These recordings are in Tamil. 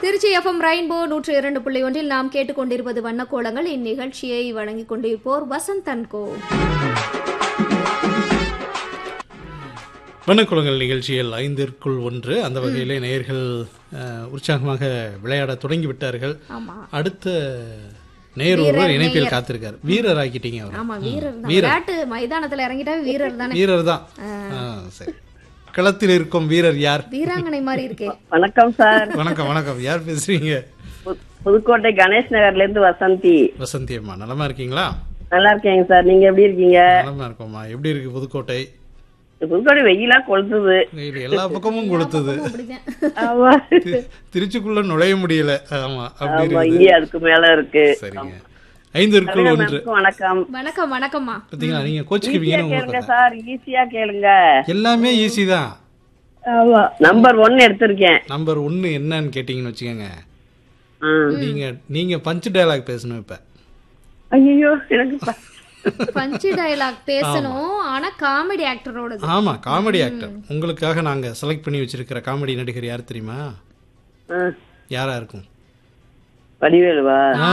திருச்சி எஃப்எம் ரெயின்போ நூற்று இரண்டு புள்ளி ஒன்றில் நாம் கேட்டுக்கொண்டிருப்பது வண்ணக்கோலங்கள் இந்நிகழ்ச்சியை வழங்கிக் கொண்டிருப்போர் வசந்த் அன்கோ வண்ணக்குளங்கள் நிகழ்ச்சியில் ஐந்திற்குள் ஒன்று அந்த வகையிலே நேயர்கள் அஹ், உற்சாகமாக விளையாட தொடங்கி விட்டார்கள் ஆமா அடுத்த நேர் ஒருவர் இணைப்பில் காத்திருக்கார் வீரர் ஆக்கிட்டீங்க அவர் ஆமா வீரர் தான் விளையாட்டு மைதானத்துல இறங்கிட்டா வீரர் தானே வீரர் தான் ஆ, சரி களத்தில் இருக்கும் வீரர் யார் வீராங்கனை மாதிரி இருக்கே வணக்கம் சார் வணக்கம் வணக்கம் யார் பேசுறீங்க பு- புதுக்கோட்டை கணேஷ் நகர்ல இருந்து வசந்தி வசந்தி அம்மா நலமா இருக்கீங்களா நல்லா இருக்கேங்க சார் நீங்க எப்படி இருக்கீங்க நலமா இருக்கோம்மா எப்படி இருக்கு புதுக்கோட்டை புதுக்கோட்டை வெயிலா கொளுத்துது வெயில் எல்லா பக்கமும் கொடுத்தது அப்படிதான் ஆமா தி- திருச்சிக்குள்ள நுழைய முடியல ஆமா அப்படி ஆமா இருக்குது இங்கே அதுக்கு மேல இருக்கு சரிங்க ஐந்திற்குள் ஒன்று மேம்க்கு வணக்கம் வணக்கம் வணக்கம்மா பாத்தீங்களா நீங்க ஈஸியா கோச்சுக்குவீங்கன்னு கேளுங்க உங்களுக்கு சார் ஈஸியா கேளுங்க எல்லாமே ஈஸி தான் ஆமா நம்பர் ஒன் எடுத்திருக்கேன் நம்பர் ஒன்னு என்னன்னு கேட்டீங்கன்னு வச்சுக்கோங்க ஆ. நீங்க நீங்க பஞ்ச் டயலாக் பேசணும் இப்ப ஐயோ எனக்கு ப- பஞ்சு டயலாக் பேசணும் ஆனா காமெடி ஆக்டரோடது ஆமா காமெடி ஆக்டர் உங்களுக்காக நாங்க செலக்ட் பண்ணி வச்சிருக்கிற காமெடி நடிகர் யார் தெரியுமா ஆ. யாரா இருக்கும் வடிவேலுவா ஆ.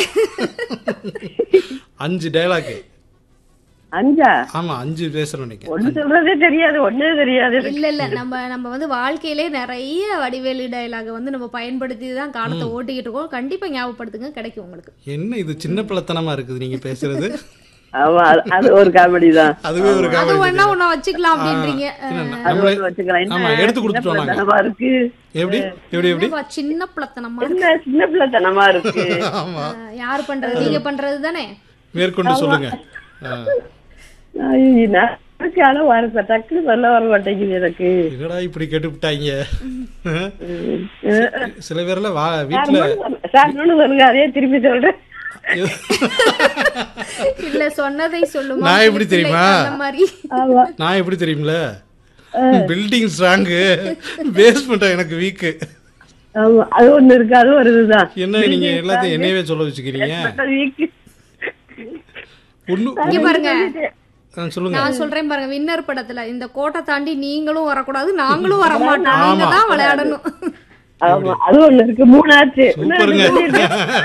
அஞ்சு டயலாக் அஞ்சா ஆமா அஞ்சு பேசுறோம் நீங்க ஒண்ணு சொல்றதே தெரியாது ஒண்ணே தெரியாது இல்ல இல்ல நம்ம நம்ம வந்து வாழ்க்கையிலே நிறைய வடிவேலு டயலாக வந்து நம்ம பயன்படுத்தி தான் காலத்தை ஓட்டிக்கிட்டு இருக்கோம் கண்டிப்பா ஞாபகப்படுத்துங்க கிடைக்கும் உங்களுக்கு என்ன இது சின்ன பிள்ளைத்தனமா இருக்குது நீங்க பேசுறது ஆமா அது- அது ஒரு காமெடி தான் அதுவே ஒரு அது காமெடி ஒண்ணா ஒண்ணா வச்சுக்கலாம் அப்படின்றீங்க என்ன, அது நம்மளே ஒண்ணு வச்சுக்கலாம் என்ன ஆமா எடுத்து சின்ன கொடுத்துட்டோம் நாங்க பிள்ளைத்தனமா இருக்கு எப்படி எப்படி எப்படி என்னப்பா, சின்ன பிள்ளைத்தனமா என்ன சின்ன பிள்ளைத்தனமா இருக்கு ஆமா அஹ், யார் பண்றது நீங்க பண்றது தானே மேற்கொண்டு சொல்லுங்க ஆ. ஐயோ, நான் இருக்கு, ஆனா வர டக்குனு சொல்ல வர மாட்டேங்குது எனக்கு என்னடா இப்படி கேட்டு விட்டாங்க அஹ், சில பேர்ல வா சார், வீட்டுல இன்னொன்னு சொல்லுங்க. சார், இன்னொன்னு சொல்லுங்க அதே திருப்பி சொல்றேன் இல்ல சொன்னதை சொல்லுமா நான் எப்படி இல்லை, தெரியுமா? அந்த மாதிரி ஆமா நான் எப்படி தெரியுமில பில்டிங் ஸ்ட்ராங்கு பேஸ்மெண்ட் எனக்கு வீக்கு ஆமா அது ஒண்ணு இருக்கு அது ஒரு இதுதான் என்ன நீங்க எல்லாத்தையும் என்னையவே சொல்ல வச்சுக்கிறீங்க வீக்கு ஒண்ணு இங்க பாருங்க ஆ, சொல்லுங்க நான் சொல்றேன் பாருங்க வின்னர் படத்துல இந்த கோட்டை தாண்டி நீங்களும் வரக்கூடாது நாங்களும் வர மாட்டோம் நீங்க ஆமா. தான் விளையாடணும் ஆமா அது ஒண்ணு இருக்கு மூணாச்சு சூப்பருங்க